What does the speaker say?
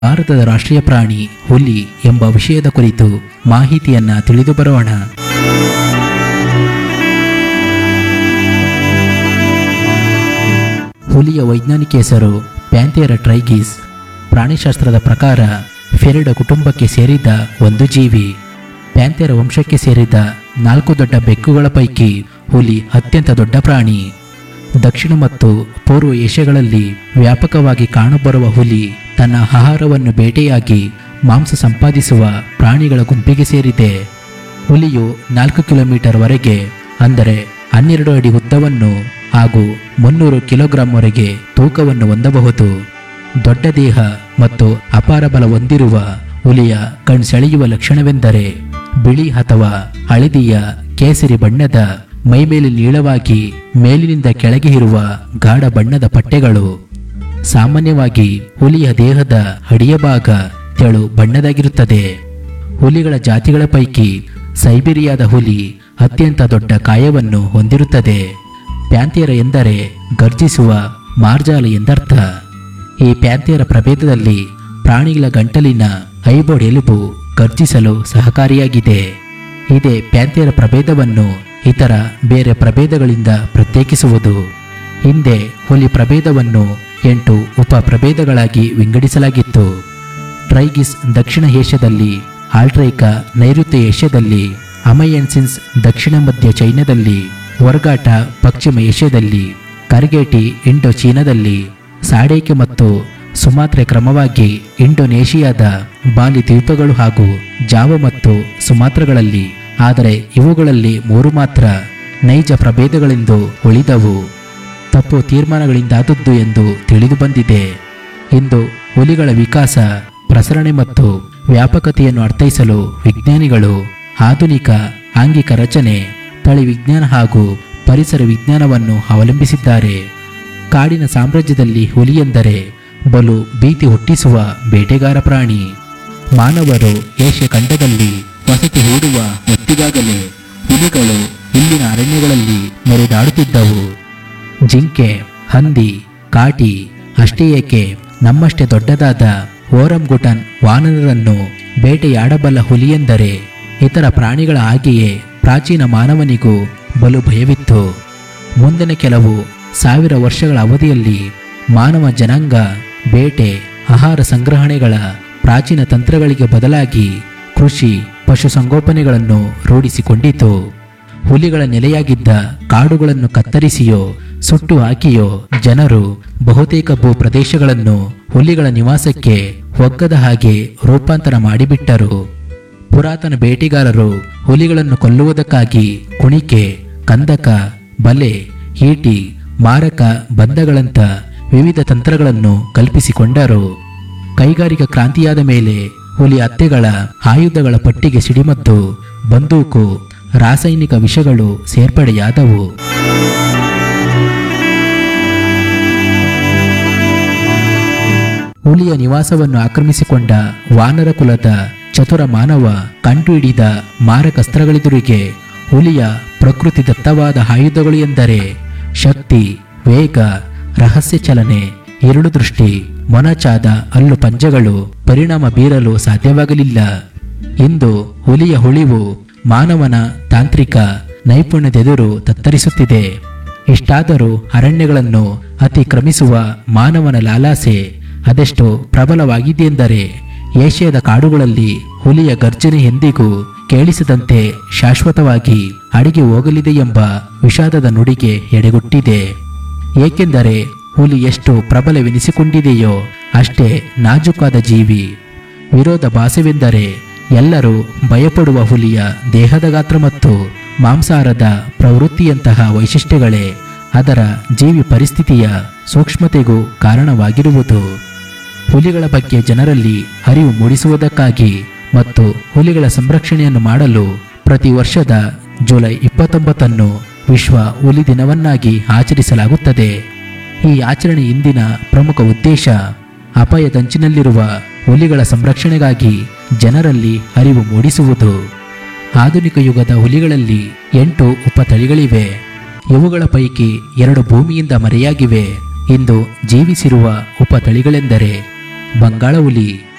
ಭಾರತದ ರಾಷ್ಟ್ರೀಯ ಪ್ರಾಣಿ ಹುಲಿ ಎಂಬ ವಿಷಯದ ಕುರಿತು ಮಾಹಿತಿಯನ್ನ ತಿಳಿದು ಬರೋಣ ಹುಲಿಯ ವೈಜ್ಞಾನಿಕ ಹೆಸರು ಪ್ಯಾಂಥೇರ ಟ್ರೈಗೀಸ್ ಪ್ರಾಣಿಶಾಸ್ತ್ರದ ಪ್ರಕಾರ ಫೆರಿಡ ಕುಟುಂಬಕ್ಕೆ ಸೇರಿದ ಒಂದು ಜೀವಿ ಪ್ಯಾಂಥೇರ ವಂಶಕ್ಕೆ ಸೇರಿದ ನಾಲ್ಕು ದೊಡ್ಡ ಬೆಕ್ಕುಗಳ ಪೈಕಿ ಹುಲಿ ಅತ್ಯಂತ ದೊಡ್ಡ ಪ್ರಾಣಿ ದಕ್ಷಿಣ ಮತ್ತು ಪೂರ್ವ ಏಷ್ಯಾಗಳಲ್ಲಿ ವ್ಯಾಪಕವಾಗಿ ಕಾಣಬರುವ ಹುಲಿ ತನ್ನ ಆಹಾರವನ್ನು ಬೇಟೆಯಾಗಿ ಮಾಂಸ ಸಂಪಾದಿಸುವ ಪ್ರಾಣಿಗಳ ಗುಂಪಿಗೆ ಸೇರಿದೆ ಹುಲಿಯು ನಾಲ್ಕು ಕಿಲೋಮೀಟರ್ ವರೆಗೆ ಅಂದರೆ ಹನ್ನೆರಡು ಅಡಿ ಉದ್ದವನ್ನು ಹಾಗೂ ಮುನ್ನೂರು ಕಿಲೋಗ್ರಾಂವರೆಗೆ ತೂಕವನ್ನು ಹೊಂದಬಹುದು ದೊಡ್ಡ ದೇಹ ಮತ್ತು ಅಪಾರ ಬಲ ಹೊಂದಿರುವ ಹುಲಿಯ ಕಣ್ಸೆಳೆಯುವ ಲಕ್ಷಣವೆಂದರೆ ಬಿಳಿ ಅಥವಾ ಹಳದಿಯ ಕೇಸರಿ ಬಣ್ಣದ ಮೈಮೇಲೆ ನೀಳವಾಗಿ ಮೇಲಿನಿಂದ ಕೆಳಗೆ ಇರುವ ಗಾಢ ಬಣ್ಣದ ಪಟ್ಟೆಗಳು ಸಾಮಾನ್ಯವಾಗಿ ಹುಲಿಯ ದೇಹದ ಅಡಿಯ ಭಾಗ ತೆಳು ಬಣ್ಣದಾಗಿರುತ್ತದೆ ಹುಲಿಗಳ ಜಾತಿಗಳ ಪೈಕಿ ಸೈಬೀರಿಯಾದ ಹುಲಿ ಅತ್ಯಂತ ದೊಡ್ಡ ಕಾಯವನ್ನು ಹೊಂದಿರುತ್ತದೆ ಪ್ಯಾಂಥೇರ ಎಂದರೆ ಗರ್ಜಿಸುವ ಮಾರ್ಜಾಲ ಎಂದರ್ಥ ಈ ಪ್ಯಾಂಥೇರ ಪ್ರಭೇದದಲ್ಲಿ ಪ್ರಾಣಿಗಳ ಗಂಟಲಿನ ಐಬೋರ್ಡ್ ಎಲುಬು ಗರ್ಜಿಸಲು ಸಹಕಾರಿಯಾಗಿದೆ ಇದೇ ಪ್ಯಾಂಥೇರ ಪ್ರಭೇದವನ್ನು ಇತರ ಬೇರೆ ಪ್ರಭೇದಗಳಿಂದ ಪ್ರತ್ಯೇಕಿಸುವುದು ಹಿಂದೆ ಹುಲಿ ಪ್ರಭೇದವನ್ನು ಎಂಟು ಉಪ ಪ್ರಭೇದಗಳಾಗಿ ವಿಂಗಡಿಸಲಾಗಿತ್ತು ಟ್ರೈಗಿಸ್ ದಕ್ಷಿಣ ಏಷ್ಯಾದಲ್ಲಿ ಆಲ್ಟ್ರೈಕಾ ನೈಋತ್ಯ ಏಷ್ಯಾದಲ್ಲಿ ಅಮಯನ್ಸಿನ್ಸ್ ದಕ್ಷಿಣ ಮಧ್ಯ ಚೈನಾದಲ್ಲಿ ವರ್ಗಾಟ ಪಶ್ಚಿಮ ಏಷ್ಯಾದಲ್ಲಿ ಕರ್ಗೇಟಿ ಇಂಡೋ ಚೀನಾದಲ್ಲಿ ಸಾಡೇಕೆ ಮತ್ತು ಸುಮಾತ್ರೆ ಕ್ರಮವಾಗಿ ಇಂಡೋನೇಷಿಯಾದ ಬಾಲಿ ದ್ವೀಪಗಳು ಹಾಗೂ ಜಾವ ಮತ್ತು ಸುಮಾತ್ರಗಳಲ್ಲಿ ಆದರೆ ಇವುಗಳಲ್ಲಿ ಮೂರು ಮಾತ್ರ ನೈಜ ಪ್ರಭೇದಗಳೆಂದು ಉಳಿದವು ತಪ್ಪು ತೀರ್ಮಾನಗಳಿಂದಾದದ್ದು ಎಂದು ತಿಳಿದು ಬಂದಿದೆ ಇಂದು ಹುಲಿಗಳ ವಿಕಾಸ ಪ್ರಸರಣೆ ಮತ್ತು ವ್ಯಾಪಕತೆಯನ್ನು ಅರ್ಥೈಸಲು ವಿಜ್ಞಾನಿಗಳು ಆಧುನಿಕ ಆಂಗಿಕ ರಚನೆ ತಳಿ ವಿಜ್ಞಾನ ಹಾಗೂ ಪರಿಸರ ವಿಜ್ಞಾನವನ್ನು ಅವಲಂಬಿಸಿದ್ದಾರೆ ಕಾಡಿನ ಸಾಮ್ರಾಜ್ಯದಲ್ಲಿ ಹುಲಿ ಎಂದರೆ ಬಲು ಭೀತಿ ಹುಟ್ಟಿಸುವ ಬೇಟೆಗಾರ ಪ್ರಾಣಿ ಮಾನವರು ಏಷ್ಯ ಖಂಡದಲ್ಲಿ ವಸತಿ ಹೂಡುವ ಹೊತ್ತಿಗಾಗಲೇ ಹುಲಿಗಳು ಇಲ್ಲಿನ ಅರಣ್ಯಗಳಲ್ಲಿ ಮೆರೆದಾಡುತ್ತಿದ್ದವು ಜಿಂಕೆ ಹಂದಿ ಕಾಟಿ ಅಷ್ಟೇ ಏಕೆ ನಮ್ಮಷ್ಟೇ ದೊಡ್ಡದಾದ ಓರಂಗುಟನ್ ವಾನರರನ್ನು ಬೇಟೆಯಾಡಬಲ್ಲ ಹುಲಿಯೆಂದರೆ ಇತರ ಪ್ರಾಣಿಗಳ ಹಾಗೆಯೇ ಪ್ರಾಚೀನ ಮಾನವನಿಗೂ ಬಲು ಭಯವಿತ್ತು ಮುಂದಿನ ಕೆಲವು ಸಾವಿರ ವರ್ಷಗಳ ಅವಧಿಯಲ್ಲಿ ಮಾನವ ಜನಾಂಗ ಬೇಟೆ ಆಹಾರ ಸಂಗ್ರಹಣೆಗಳ ಪ್ರಾಚೀನ ತಂತ್ರಗಳಿಗೆ ಬದಲಾಗಿ ಕೃಷಿ ಪಶುಸಂಗೋಪನೆಗಳನ್ನು ರೂಢಿಸಿಕೊಂಡಿತು ಹುಲಿಗಳ ನೆಲೆಯಾಗಿದ್ದ ಕಾಡುಗಳನ್ನು ಕತ್ತರಿಸಿಯೋ ಸುಟ್ಟು ಹಾಕಿಯೋ ಜನರು ಬಹುತೇಕ ಭೂ ಪ್ರದೇಶಗಳನ್ನು ಹುಲಿಗಳ ನಿವಾಸಕ್ಕೆ ಒಗ್ಗದ ಹಾಗೆ ರೂಪಾಂತರ ಮಾಡಿಬಿಟ್ಟರು ಪುರಾತನ ಬೇಟೆಗಾರರು ಹುಲಿಗಳನ್ನು ಕೊಲ್ಲುವುದಕ್ಕಾಗಿ ಕುಣಿಕೆ ಕಂದಕ ಬಲೆ ಈಟಿ ಮಾರಕ ಬಂಧಗಳಂತ ವಿವಿಧ ತಂತ್ರಗಳನ್ನು ಕಲ್ಪಿಸಿಕೊಂಡರು ಕೈಗಾರಿಕಾ ಕ್ರಾಂತಿಯಾದ ಮೇಲೆ ಹುಲಿ ಹತ್ಯೆಗಳ ಆಯುಧಗಳ ಪಟ್ಟಿಗೆ ಸಿಡಿಮದ್ದು ಬಂದೂಕು ರಾಸಾಯನಿಕ ವಿಷಗಳು ಸೇರ್ಪಡೆಯಾದವು ಹುಲಿಯ ನಿವಾಸವನ್ನು ಆಕ್ರಮಿಸಿಕೊಂಡ ವಾನರ ಕುಲದ ಚತುರ ಮಾನವ ಕಂಡುಹಿಡಿದ ಮಾರಕಸ್ತ್ರಗಳೆದುರಿಗೆ ಹುಲಿಯ ಪ್ರಕೃತಿ ದತ್ತವಾದ ಆಯುಧಗಳು ಎಂದರೆ ಶಕ್ತಿ ವೇಗ ರಹಸ್ಯ ಚಲನೆ ഇരുಳು ದೃಷ್ಟಿ ಮೊನಚಾದ ಹಲ್ಲು ಪಂಜಗಳು ಪರಿಣಾಮ ಬೀರಲು ಸಾಧ್ಯವಾಗಲಿಲ್ಲ ಇಂದು ಹುಲಿಯ ಹುಳಿವು ಮಾನವನ ತಾಂತ್ರಿಕ ನೈಪುಣ್ಯದೆದುರು ತತ್ತರಿಸುತ್ತಿದೆ ಇಷ್ಟಾದರೂ ಅರಣ್ಯಗಳನ್ನು ಅತಿಕ್ರಮಿಸುವ ಮಾನವನ ಲಾಲಾಸೆ ಅದೆಷ್ಟು ಪ್ರಬಲವಾಗಿದೆಯೆಂದರೆ ಏಷ್ಯಾದ ಕಾಡುಗಳಲ್ಲಿ ಹುಲಿಯ ಗರ್ಜನೆ ಎಂದಿಗೂ ಕೇಳಿಸದಂತೆ ಶಾಶ್ವತವಾಗಿ ಅಡಿಗೆ ಹೋಗಲಿದೆ ಎಂಬ ವಿಷಾದದ ನುಡಿಗೆ ಎಡೆಗೊಟ್ಟಿದೆ ಏಕೆಂದರೆ ಹುಲಿ ಎಷ್ಟು ಪ್ರಬಲವೆನಿಸಿಕೊಂಡಿದೆಯೋ ಅಷ್ಟೇ ನಾಜೂಕಾದ ಜೀವಿ ವಿರೋಧ ಭಾಸವೆಂದರೆ ಎಲ್ಲರೂ ಭಯಪಡುವ ಹುಲಿಯ ದೇಹದ ಗಾತ್ರ ಮತ್ತು ಮಾಂಸಾಹಾರದ ಪ್ರವೃತ್ತಿಯಂತಹ ವೈಶಿಷ್ಟ್ಯಗಳೇ ಅದರ ಜೀವಿ ಪರಿಸ್ಥಿತಿಯ ಸೂಕ್ಷ್ಮತೆಗೂ ಕಾರಣವಾಗಿರುವುದು ಹುಲಿಗಳ ಬಗ್ಗೆ ಜನರಲ್ಲಿ ಅರಿವು ಮೂಡಿಸುವುದಕ್ಕಾಗಿ ಮತ್ತು ಹುಲಿಗಳ ಸಂರಕ್ಷಣೆಯನ್ನು ಮಾಡಲು ಪ್ರತಿ ವರ್ಷದ ಜುಲೈ ಇಪ್ಪತ್ತೊಂಬತ್ತನ್ನು ವಿಶ್ವ ಹುಲಿ ದಿನವನ್ನಾಗಿ ಆಚರಿಸಲಾಗುತ್ತದೆ ಈ ಆಚರಣೆ ಇಂದಿನ ಪ್ರಮುಖ ಉದ್ದೇಶ ಅಪಾಯದಂಚಿನಲ್ಲಿರುವ ಹುಲಿಗಳ ಸಂರಕ್ಷಣೆಗಾಗಿ ಜನರಲ್ಲಿ ಅರಿವು ಮೂಡಿಸುವುದು ಆಧುನಿಕ ಯುಗದ ಹುಲಿಗಳಲ್ಲಿ ಎಂಟು ಉಪತಳಿಗಳಿವೆ ಇವುಗಳ ಪೈಕಿ ಎರಡು ಭೂಮಿಯಿಂದ ಮರೆಯಾಗಿವೆ ಇಂದು ಜೀವಿಸಿರುವ ಉಪತಳಿಗಳೆಂದರೆ ಬಂಗಾಳ ಹುಲಿ